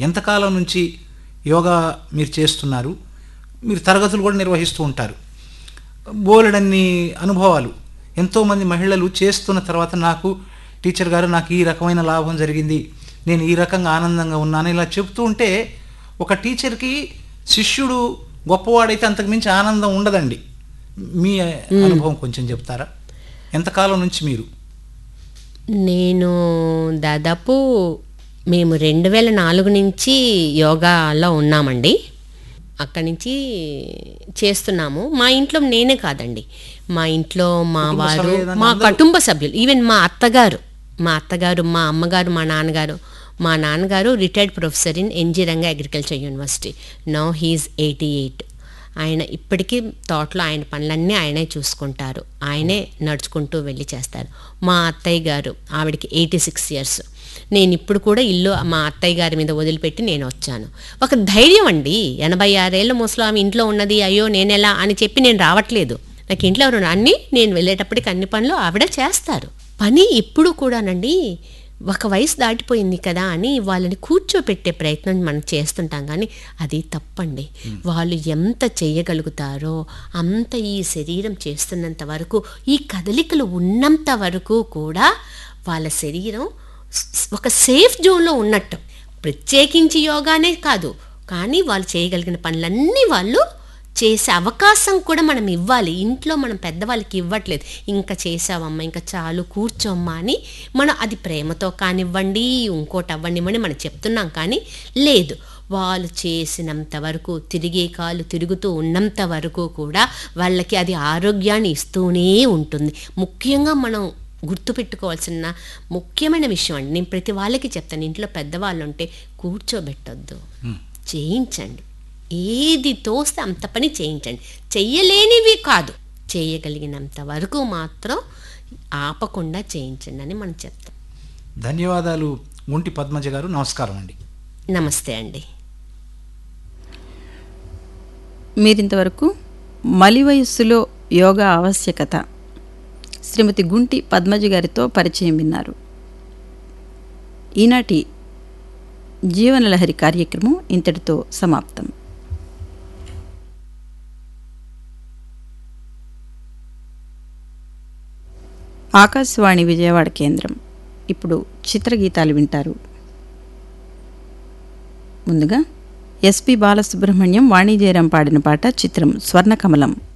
ఎంతకాలం నుంచి యోగా మీరు చేస్తున్నారు మీరు తరగతులు కూడా నిర్వహిస్తూ ఉంటారు బోలెడన్ని అనుభవాలు ఎంతోమంది మహిళలు చేస్తున్న తర్వాత నాకు టీచర్ గారు నాకు ఈ రకమైన లాభం జరిగింది నేను ఈ రకంగా ఆనందంగా ఉన్నాను ఇలా చెప్తూ ఉంటే ఒక టీచర్కి శిష్యుడు గొప్పవాడైతే అంతకుమించి ఆనందం ఉండదండి మీ అనుభవం కొంచెం చెప్తారా ఎంతకాలం నుంచి మీరు నేను దాదాపు మేము రెండు వేల నాలుగు నుంచి యోగాలో ఉన్నామండి అక్కడి నుంచి చేస్తున్నాము మా ఇంట్లో నేనే కాదండి మా ఇంట్లో మా కుటుంబ వారు సభ్యులు మా అందరూ? కుటుంబ సభ్యులు ఈవెన్ మా అత్తగారు మా అత్తగారు మా అమ్మగారు మా నాన్నగారు మా నాన్నగారు retired professor in NG Ranga agriculture university now he is eighty eight ఆయన ఇప్పటికీ తోటలో ఆయన పనులన్నీ ఆయనే చూసుకుంటారు ఆయనే నడుచుకుంటూ వెళ్ళి చేస్తారు మా అత్తయ్య గారు ఆవిడకి ఎయిటీ సిక్స్ ఇయర్స్ నేను ఇప్పుడు కూడా ఇల్లు మా అత్తయ్య గారి మీద వదిలిపెట్టి నేను వచ్చాను ఒక ధైర్యం అండి ఎనభై ఆరేళ్ళ ముసలామి ఇంట్లో ఉన్నది అయ్యో నేనెలా అని చెప్పి నేను రావట్లేదు నాకు ఇంట్లో ఎవరు అన్నీ నేను వెళ్ళేటప్పటికి అన్ని పనులు ఆవిడ చేస్తారు పని ఇప్పుడు కూడానండి ఒక వయసు దాటిపోయింది కదా అని వాళ్ళని కూర్చోపెట్టే ప్రయత్నం మనం చేస్తుంటాం కానీ అది తప్పండి వాళ్ళు ఎంత చేయగలుగుతారో అంత ఈ శరీరం చేస్తున్నంత వరకు ఈ కదలికలు ఉన్నంత వరకు కూడా వాళ్ళ శరీరం స్- ఒక సేఫ్ జోన్లో ఉన్నట్టు ప్రత్యేకించి యోగానే కాదు కానీ వాళ్ళు చేయగలిగిన పనులన్నీ వాళ్ళు చేసే అవకాశం కూడా మనం ఇవ్వాలి ఇంట్లో మనం పెద్దవాళ్ళకి ఇవ్వట్లేదు ఇంకా చేసావమ్మా ఇంకా చాలు కూర్చోమ్మా అని మనం అది ప్రేమతో కానివ్వండి ఇంకోటి అవ్వండివ్వండి మనం చెప్తున్నాం కానీ లేదు వాళ్ళు చేసినంత వరకు తిరిగే కాలు తిరుగుతూ ఉన్నంత వరకు కూడా వాళ్ళకి అది ఆరోగ్యాన్ని ఇస్తూనే ఉంటుంది ముఖ్యంగా మనం గుర్తుపెట్టుకోవాల్సిన ముఖ్యమైన విషయం అండి నేను ప్రతి వాళ్ళకి చెప్తాను ఇంట్లో పెద్దవాళ్ళు ఉంటే కూర్చోబెట్టొద్దు చేయించండి ఏది తోస్తే అంత పని చేయించండి చెయ్యలేనివి కాదు చేయగలిగినంత వరకు మాత్రం ఆపకుండా చేయించండి అని మనం చెప్తాం ధన్యవాదాలు గుంటి పద్మజ గారు నమస్కారం అండి నమస్తే అండి మీరింతవరకు మలి వయస్సులో యోగా ఆవశ్యకత శ్రీమతి గుంటి పద్మజ గారితో పరిచయం విన్నారు ఈనాటి జీవనలహరి కార్యక్రమం ఇంతటితో సమాప్తం ఆకాశవాణి విజయవాడ కేంద్రం ఇప్పుడు చిత్రగీతాలు వింటారు ముందుగా ఎస్పి బాలసుబ్రహ్మణ్యం వాణిజ్యరం పాడిన పాట చిత్రం స్వర్ణకమలం